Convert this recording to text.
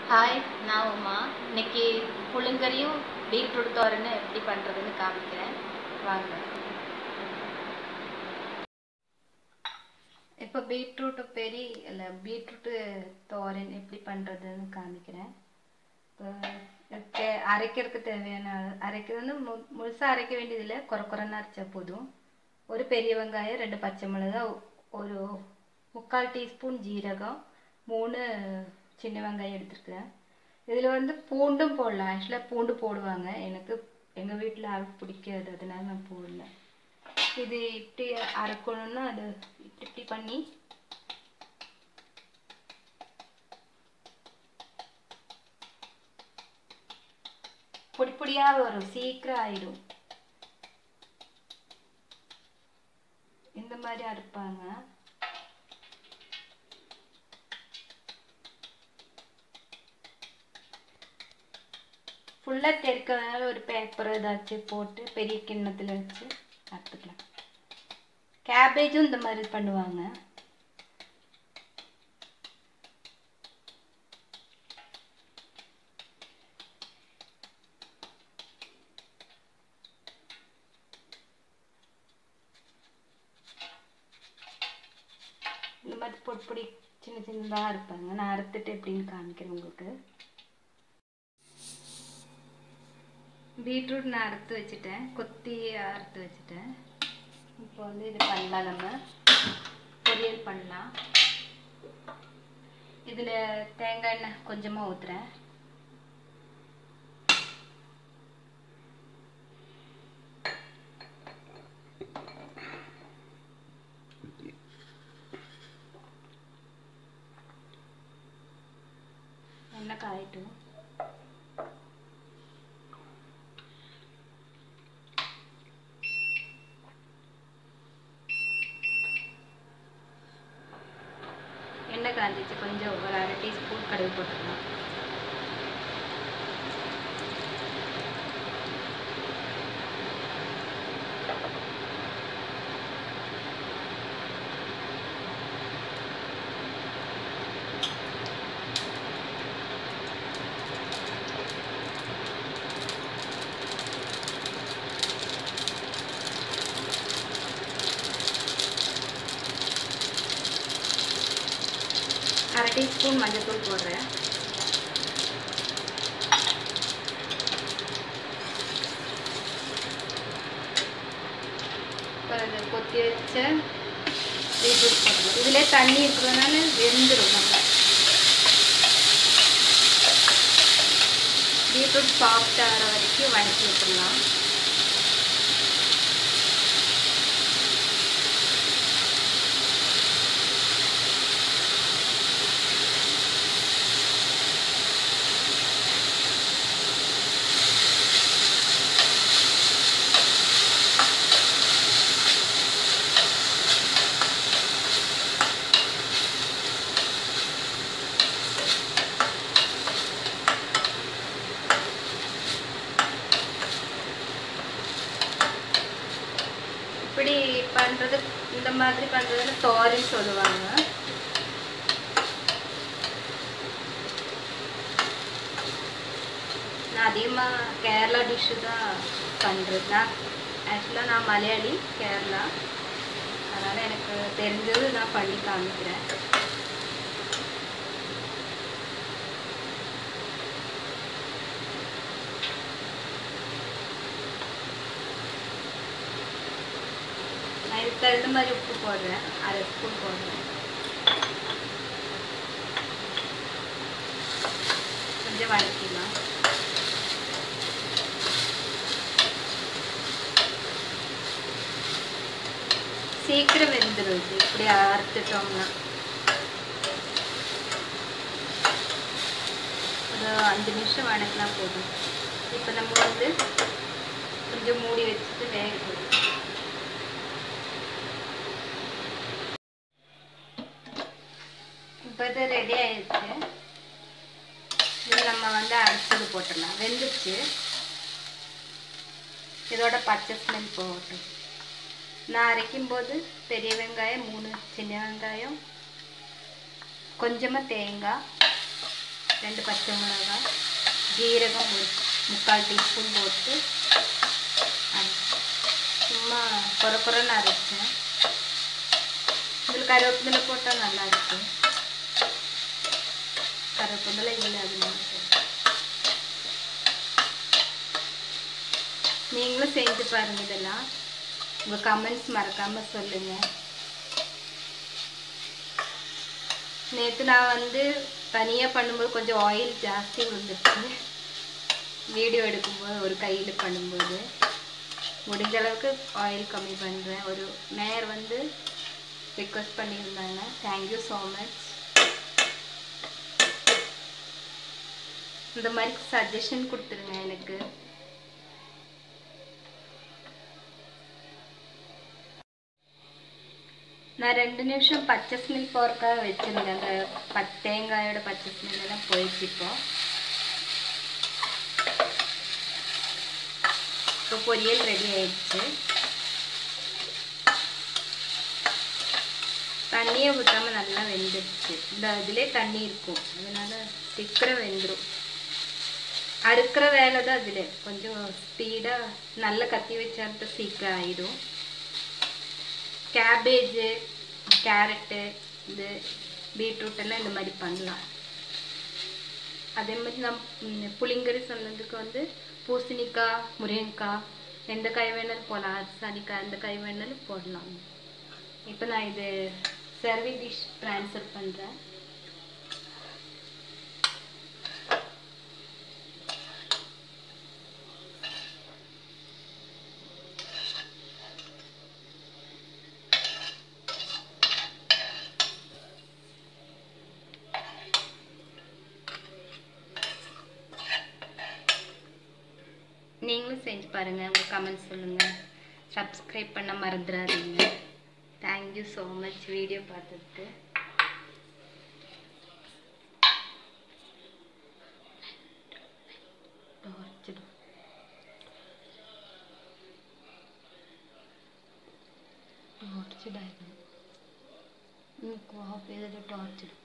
Hi நான் உமா இன்னைக்கு புழுங்கரியும் beetroot தோரனும் எப்படி பண்ணுறதுன்னு காமிக்கிறேன் வாங்க இப்போ பீட்ரூட் பெரி இல்லை பீட்ரூட்டு தோரன் எப்படி பண்ணுறதுன்னு காமிக்கிறேன் இப்போ இதுக்கு அரைக்கிறதுக்கு தேவையான அரைக்கிறது வந்து மு முழுசாக அரைக்க வேண்டியதில்லை குறை குறைன்னு அரைச்சா போதும் ஒரு பெரிய வெங்காயம் ரெண்டு பச்சை மிளகாய் ஒரு முக்கால் டீஸ்பூன் ஜீரகம் மூணு சின்ன வெங்காயம் எடுத்துருக்கேன் இதில் வந்து பூண்டும் போடலாம் ஆக்சுவலாக பூண்டு போடுவாங்க எனக்கு எங்கள் வீட்டில் யாருக்கும் பிடிக்காது அதனால நான் போடல இது இப்படி அரைக்கணும்னா அது இப்படி இப்படி பண்ணி பொடி பொடியாக வரும் சீக்கிரம் ஆயிடும் இந்த மாதிரி அரைப்பாங்க ஃபுல்லாக தெருக்கிறதுனால ஒரு பேப்பர் ஏதாச்சும் போட்டு பெரிய கிண்ணத்தில் வச்சு அறுத்துக்கலாம் கேபேஜும் இந்த மாதிரி பண்ணுவாங்க இந்த மாதிரி பொடி பொடி சின்ன சின்னதாக இருப்பாங்க நான் அறுத்துட்டு எப்படின்னு காமிக்கிறேன் உங்களுக்கு பீட்ரூட் நான் அறுத்து வச்சுட்டேன் கொத்தி அறுத்து வச்சுட்டேன் இப்போ வந்து இது பண்ணலாம் நம்ம பொரியல் பண்ணலாம் இதில் தேங்காய் எண்ணெய் கொஞ்சமாக ஊற்றுறேன் எண்ணெய் காயட்டும் எண்ணெய் காஞ்சிச்சு கொஞ்சம் ஒரு அரை டீஸ்பூன் கடுகு போட்டுக்கலாம் அரை டீஸ்பூன் மஞ்சள்தூள் போடுறேன் பிறகு கொத்தி வச்ச பீட்ரூட் போடலாம் இதிலே தண்ணி இருக்கிறதுனால வெந்துடும் நல்லா பீட்ரூட் சாஃப்ட் ஆகிற வரைக்கும் வதக்கி விட்டுடலாம் இப்படி பண்ணுறது இந்த மாதிரி பண்ணுறதுல தோரன் சொல்லுவாங்க நான் அதிகமாக கேரளா டிஷ்ஷு தான் பண்ணுறது நான் ஆக்சுவலாக நான் மலையாளி கேரளா அதனால் எனக்கு தெரிஞ்சது நான் பண்ணி காமிக்கிறேன் நான் இதுக்கு தகுந்த மாதிரி உப்பு போடுறேன் அரை ஸ்பூன் போடுறேன் கொஞ்சம் வதக்கிடலாம் சீக்கிரம் வெந்துடும் இது இப்படி அறுத்துட்டோம்னா ஒரு அஞ்சு நிமிஷம் வணக்கினா போதும் இப்போ நம்ம வந்து கொஞ்சம் மூடி வச்சுட்டு வேக போடுவோம் இப்போ இது ரெடி ஆயிடுச்சு இது நம்ம வந்து அரைச்சது போட்டுடலாம் வெந்துச்சு இதோட பச்சை ஸ்மெல் போகட்டும் நான் அரைக்கும்போது பெரிய வெங்காயம் மூணு சின்ன வெங்காயம் கொஞ்சமாக தேங்காய் ரெண்டு பச்சை மிளகாய் ஜீரகம் ஒரு முக்கால் டீஸ்பூன் போட்டு அரைச்சேன். சும்மா குறை குறைன்னு அரைச்சேன் இதில் கருவேப்பிலை போட்டால் நல்லா இருக்கும் கருவேப்பிலை இல்லை அதனால போட்டேன். நீங்களும் செஞ்சு பாருங்க இதெல்லாம் உங்கள் கமெண்ட்ஸ் மறக்காமல் சொல்லுங்கள் நேற்று நான் வந்து தனியாக பண்ணும்போது கொஞ்சம் ஆயில் ஜாஸ்தி விழுந்துருச்சு வீடியோ எடுக்கும்போது ஒரு கையில் பண்ணும்போது முடிஞ்ச அளவுக்கு ஆயில் கம்மி பண்ணுறேன் ஒரு நேர் வந்து ரிக்வஸ்ட் பண்ணியிருந்தாங்க தேங்க்யூ ஸோ மச் இந்த மாதிரி சஜஷன் கொடுத்துருங்க எனக்கு நான் ரெண்டு நிமிஷம் பச்சை ஸ்மெல் போகிறக்காக வச்சுருந்தேன் அந்த பச் தேங்காயோட பச்சை ஸ்மெல் எல்லாம் போயிடுச்சு இப்போ இப்போ பொரியல் ரெடி ஆயிடுச்சு தண்ணியை ஊற்றாம நல்லா வெந்துடுச்சு இந்த இதுலேயே தண்ணி இருக்கும் அதனால சீக்கிரம் வெந்துடும் அறுக்கிற வேலை தான் அதில் கொஞ்சம் ஸ்பீடாக நல்ல கத்தி வச்சா சீக்கிரம் ஆயிடும் கேபேஜு கேரட்டு இது பீட்ரூட் எல்லாம் இந்த மாதிரி பண்ணலாம் அதே மாதிரி நம் ம், புளிங்கறி சொன்னதுக்கு வந்து பூசணிக்காய் முருங்கைக்காய் எந்த காய் வேணாலும் போடலாம் அரசாணிக்காய் எந்த காய் வேணாலும் போடலாம் இப்போ நான் இது சர்விங் டிஷ் ட்ரான்ஸ்ஃபர் பண்ணுறேன் நீங்களும் செஞ்சு பாருங்கள் உங்கள் கமெண்ட்ஸ் சொல்லுங்கள் சப்ஸ்கிரைப் பண்ண மறந்துடாதீங்க தேங்க்யூ ஸோ மச் வீடியோ பார்த்ததுக்கு டார்ச் டார்ச் डायग्राम इनको वहाँ पे जो टॉर्च